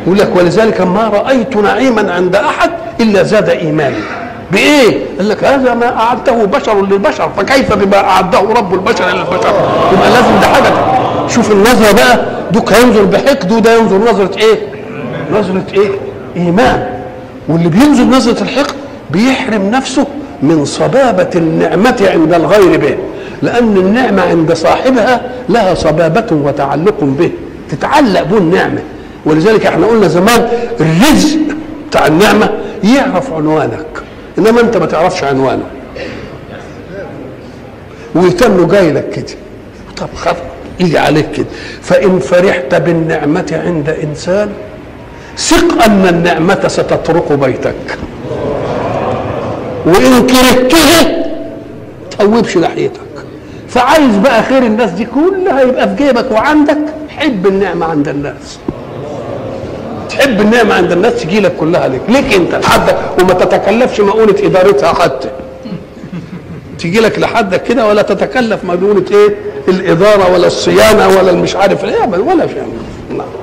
يقول لك ولذلك ما رايت نعيما عند احد الا زاد ايماني بايه؟ قال لك هذا ما اعده بشر للبشر فكيف بما اعده رب البشر للبشر؟ يبقى لازم ده حاجه شوف النظره بقى دوك هينظر بحقد وده ينظر نظره ايه؟ نظره ايه؟ ايمان واللي بينظر نظره الحقد بيحرم نفسه من صبابه النعمه عند الغير به لان النعمه عند صاحبها لها صبابه وتعلق به تتعلق به النعمه ولذلك احنا قلنا زمان الرزق بتاع النعمه يعرف عنوانك انما انت ما تعرفش عنوانه ويتنه جاي لك كده طب خف يجي عليك كده فان فرحت بالنعمه عند انسان ثق ان النعمه ستطرق بيتك وان كرهتها تقوبش ناحيتك فعايز بقى خير الناس دي كلها يبقى في جيبك وعندك حب النعمه عند الناس تحب النعمه عند الناس تجي لك كلها ليك ليك انت لحدك وما تتكلفش مؤونه ادارتها حتى تيجي لك لحدك كده ولا تتكلف مؤونه ايه الاداره ولا الصيانه ولا المش عارف ايه ولا شيء نعم